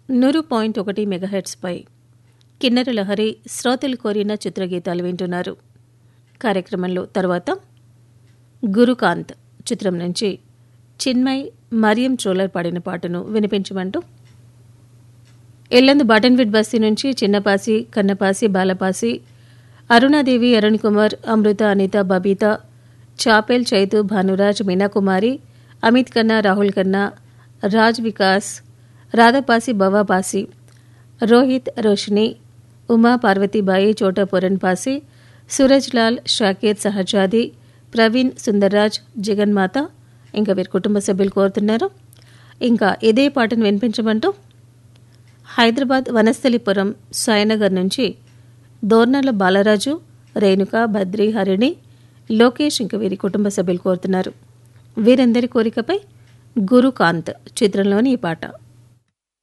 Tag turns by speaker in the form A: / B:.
A: నూరు పాయింట్ ఒకటి మెగాహెట్స్పై కిన్నెర లహరి శ్రోతలు కోరిన చిత్రగీతాలు వింటున్నారు కార్యక్రమంలో తర్వాత గురుకాంత్ చిత్రం నుంచి చిన్మయ్ మరియం ట్రోలర్ పాడిన పాటను వినిపించమంటూ ఎల్లందు బాటన్విడ్ బస్తీ నుంచి చిన్నపాసి కన్నపాసి బాలపాసి అరుణాదేవి అరుణ్ కుమార్ అమృత అనిత బబీత చాపెల్ చైతు భానురాజ్ మీనాకుమారి అమిత్ ఖన్నా రాహుల్ ఖన్నా రాజ్ వికాస్ రాధాపాసి బవాపాసి రోహిత్ రోషిని ఉమా పార్వతీబాయి చోటా పూరన్పాసి సూరజ్ లాల్ షాకీర్ సహజాది ప్రవీణ్ సుందర్రాజ్ జగన్మాత ఇంకా వీరి కుటుంబ సభ్యులు కోరుతున్నారు ఇంకా ఇదే పాటను వినిపించమంటూ హైదరాబాద్ వనస్థలిపురం సాయనగర్ నుంచి దోర్నల బాలరాజు రేణుక బద్రి హరిణి లోకేష్ ఇంకా వీరి కుటుంబ సభ్యులు కోరుతున్నారు వీరందరి కోరికపై గురుకాంత్ చిత్రంలోని ఈ పాట